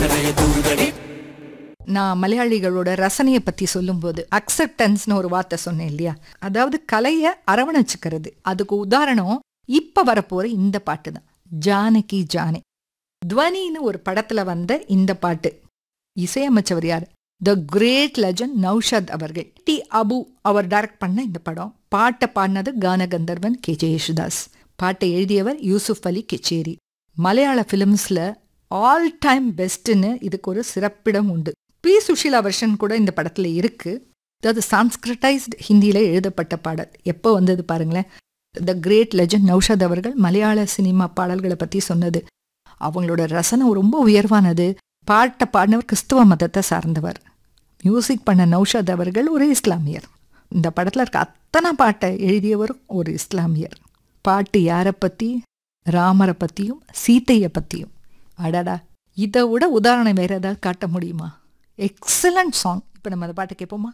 நான் மலையாளிகளோட ரசனையை பத்தி சொல்லும்போது அக்செப்டன்ஸ்னு ஒரு வார்த்தை சொன்னேன் இல்லையா அதாவது கலையை அரவணைச்சுக்கிறது அதுக்கு உதாரணம் இப்ப வரப்போற இந்த பாட்டு தான் ஜானகி ஜானே துவனின்னு ஒரு படத்துல வந்த இந்த பாட்டு இசையமைச்சவர் யார் த கிரேட் லெஜண்ட் நௌஷத் அவர்கள் டி அபு அவர் டைரக்ட் பண்ண இந்த படம் பாட்டை பாடினது கானகந்தர்வன் கே ஜே யேசுதாஸ் பாட்டை எழுதியவர் யூசுப் அலி கெச்சேரி மலையாள ஃபிலிம்ஸ்ல ஆல் டைம் பெஸ்ட்னு இதுக்கு ஒரு சிறப்பிடம் உண்டு பி சுஷீலா வெர்ஷன் கூட இந்த படத்துல இருக்கு அதாவது சான்ஸ்கிரிட்டைஸ்ட் ஹிந்தியில எழுதப்பட்ட பாடல் எப்போ வந்தது பாருங்களேன் த கிரேட் லெஜண்ட் நௌஷத் அவர்கள் மலையாள சினிமா பாடல்களை பத்தி சொன்னது அவங்களோட ரசனை ரொம்ப உயர்வானது பாட்டை பாடினவர் கிறிஸ்துவ மதத்தை சார்ந்தவர் மியூசிக் பண்ண நௌஷத் அவர்கள் ஒரு இஸ்லாமியர் இந்த படத்தில் இருக்க அத்தனை பாட்டை எழுதியவரும் ஒரு இஸ்லாமியர் பாட்டு யாரை பற்றி ராமரை பற்றியும் சீத்தையை பற்றியும் அடடா இதை விட உதாரணம் வேற ஏதாவது காட்ட முடியுமா எக்ஸலண்ட் சாங் இப்போ நம்ம அந்த பாட்டை கேட்போமா